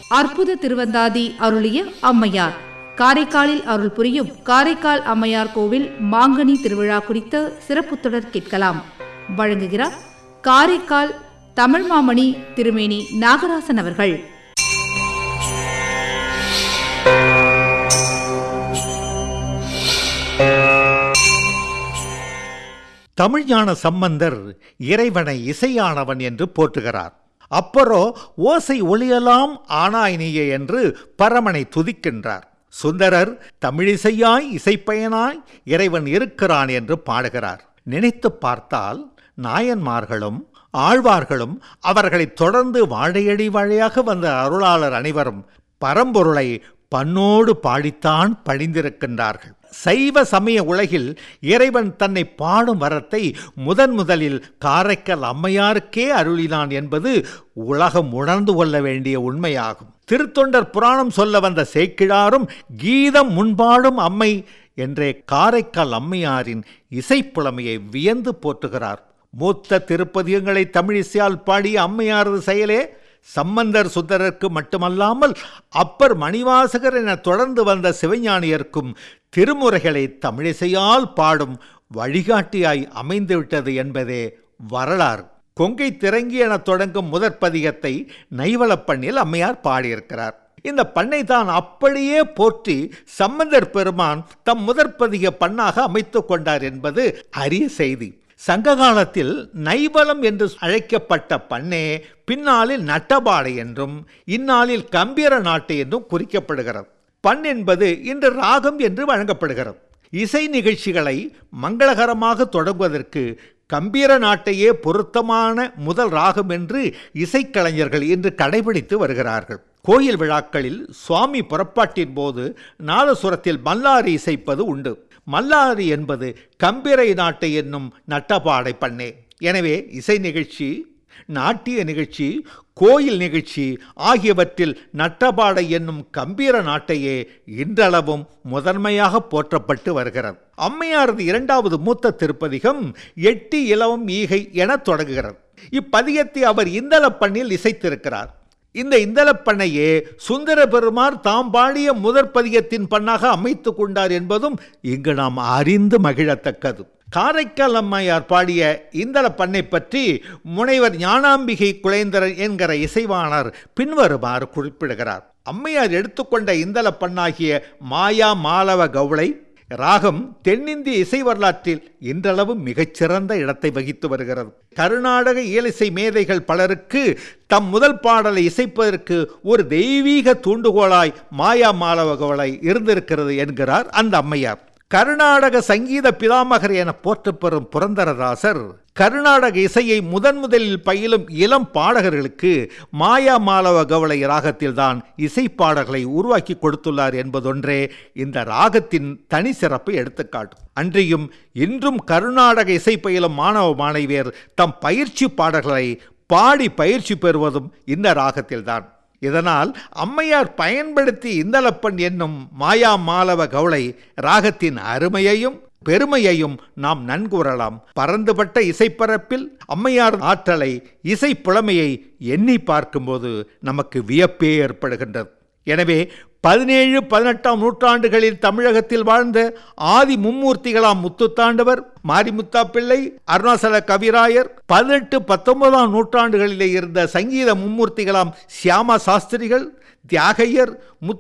அற்புத திருவந்தாதி அருளிய அம்மையார் காரைக்காலில் அருள் புரியும் காரைக்கால் அம்மையார் கோவில் மாங்கனி திருவிழா குறித்த சிறப்பு தொடர் கேட்கலாம் வழங்குகிறார் காரைக்கால் தமிழ் மாமணி திருமேனி நாகராசன் அவர்கள் தமிழ்ஞான சம்பந்தர் இறைவனை இசையானவன் என்று போற்றுகிறார் அப்பரோ ஓசை ஒளியலாம் ஆனாய் நீயே என்று பரமனை துதிக்கின்றார் சுந்தரர் தமிழிசையாய் இசைப்பயனாய் இறைவன் இருக்கிறான் என்று பாடுகிறார் நினைத்து பார்த்தால் நாயன்மார்களும் ஆழ்வார்களும் அவர்களை தொடர்ந்து வாழையடி வாழையாக வந்த அருளாளர் அனைவரும் பரம்பொருளை பண்ணோடு பாடித்தான் பணிந்திருக்கின்றார்கள் சைவ சமய உலகில் இறைவன் தன்னை பாடும் வரத்தை முதன் முதலில் காரைக்கால் அம்மையாருக்கே அருளினான் என்பது உலகம் உணர்ந்து கொள்ள வேண்டிய உண்மையாகும் திருத்தொண்டர் புராணம் சொல்ல வந்த சேக்கிழாரும் கீதம் முன்பாடும் அம்மை என்றே காரைக்கால் அம்மையாரின் இசைப்புலமையை வியந்து போற்றுகிறார் மூத்த திருப்பதியங்களை தமிழிசையால் பாடிய அம்மையாரது செயலே சம்பந்தர் சுந்தரருக்கு மட்டுமல்லாமல் அப்பர் மணிவாசகர் என தொடர்ந்து வந்த சிவஞானியர்க்கும் திருமுறைகளை தமிழிசையால் பாடும் வழிகாட்டியாய் அமைந்துவிட்டது என்பதே வரலாறு கொங்கை திறங்கி என தொடங்கும் முதற் பதிகத்தை நைவளப்பண்ணில் அம்மையார் பாடியிருக்கிறார் இந்த பண்ணை தான் அப்படியே போற்றி சம்பந்தர் பெருமான் தம் முதற்பதிக பண்ணாக அமைத்துக் கொண்டார் என்பது அரிய செய்தி சங்க காலத்தில் நைவலம் என்று அழைக்கப்பட்ட பண்ணே பின்னாளில் நட்டபாடை என்றும் இந்நாளில் கம்பீர நாட்டு என்றும் குறிக்கப்படுகிறது பண் என்பது இன்று ராகம் என்று வழங்கப்படுகிறது இசை நிகழ்ச்சிகளை மங்களகரமாக தொடங்குவதற்கு கம்பீர நாட்டையே பொருத்தமான முதல் ராகம் என்று இசைக்கலைஞர்கள் இன்று கடைபிடித்து வருகிறார்கள் கோயில் விழாக்களில் சுவாமி புறப்பாட்டின் போது நாதசுரத்தில் மல்லாரி இசைப்பது உண்டு மல்லாரி என்பது கம்பிரை நாட்டை என்னும் நட்டபாடை பண்ணே எனவே இசை நிகழ்ச்சி நாட்டிய நிகழ்ச்சி கோயில் நிகழ்ச்சி ஆகியவற்றில் நட்டபாடை என்னும் கம்பீர நாட்டையே இன்றளவும் முதன்மையாக போற்றப்பட்டு வருகிறது அம்மையாரது இரண்டாவது மூத்த திருப்பதிகம் எட்டி இலவம் ஈகை என தொடங்குகிறது இப்பதிகத்தை அவர் இந்தளப்பண்ணில் இசைத்திருக்கிறார் இந்த இந்தளப்பண்ணையே சுந்தர பெருமார் தாம் பாடிய முதற் பதிகத்தின் பண்ணாக அமைத்து கொண்டார் என்பதும் இங்கு நாம் அறிந்து மகிழத்தக்கது காரைக்கால் அம்மையார் பாடிய இந்தள பண்ணை பற்றி முனைவர் ஞானாம்பிகை குலேந்தரன் என்கிற இசைவாணர் பின்வருமாறு குறிப்பிடுகிறார் அம்மையார் எடுத்துக்கொண்ட இந்தள பண்ணாகிய மாயா மாலவ கவுளை ராகம் தென்னிந்திய இசை வரலாற்றில் இன்றளவு மிகச்சிறந்த இடத்தை வகித்து வருகிறது கருநாடக இயலிசை மேதைகள் பலருக்கு தம் முதல் பாடலை இசைப்பதற்கு ஒரு தெய்வீக தூண்டுகோலாய் மாயா மாலவகவலை இருந்திருக்கிறது என்கிறார் அந்த அம்மையார் கருநாடக சங்கீத பிதாமகர் என போற்றப்பெறும் புரந்தரதாசர் கருநாடக இசையை முதன் முதலில் பயிலும் இளம் பாடகர்களுக்கு மாயா மாலவ கவலை ராகத்தில்தான் இசை பாடல்களை உருவாக்கி கொடுத்துள்ளார் என்பதொன்றே இந்த ராகத்தின் தனி சிறப்பை எடுத்துக்காட்டும் அன்றியும் இன்றும் கருநாடக இசை பயிலும் மாணவ மாணவியர் தம் பயிற்சி பாடல்களை பாடி பயிற்சி பெறுவதும் இந்த ராகத்தில்தான் இதனால் அம்மையார் பயன்படுத்தி இந்தளப்பன் என்னும் மாயா மாலவ கவுளை ராகத்தின் அருமையையும் பெருமையையும் நாம் நன்கூறலாம் பறந்துபட்ட இசைப்பரப்பில் அம்மையார் ஆற்றலை இசை புலமையை எண்ணி பார்க்கும்போது நமக்கு வியப்பே ஏற்படுகின்றது எனவே பதினேழு பதினெட்டாம் நூற்றாண்டுகளில் தமிழகத்தில் வாழ்ந்த ஆதி மும்மூர்த்திகளாம் முத்துத்தாண்டவர் மாரிமுத்தா பிள்ளை அருணாசல கவிராயர் பதினெட்டு பத்தொன்பதாம் நூற்றாண்டுகளிலே இருந்த சங்கீத மும்மூர்த்திகளாம் சியாமா சாஸ்திரிகள் தியாகையர் முத்து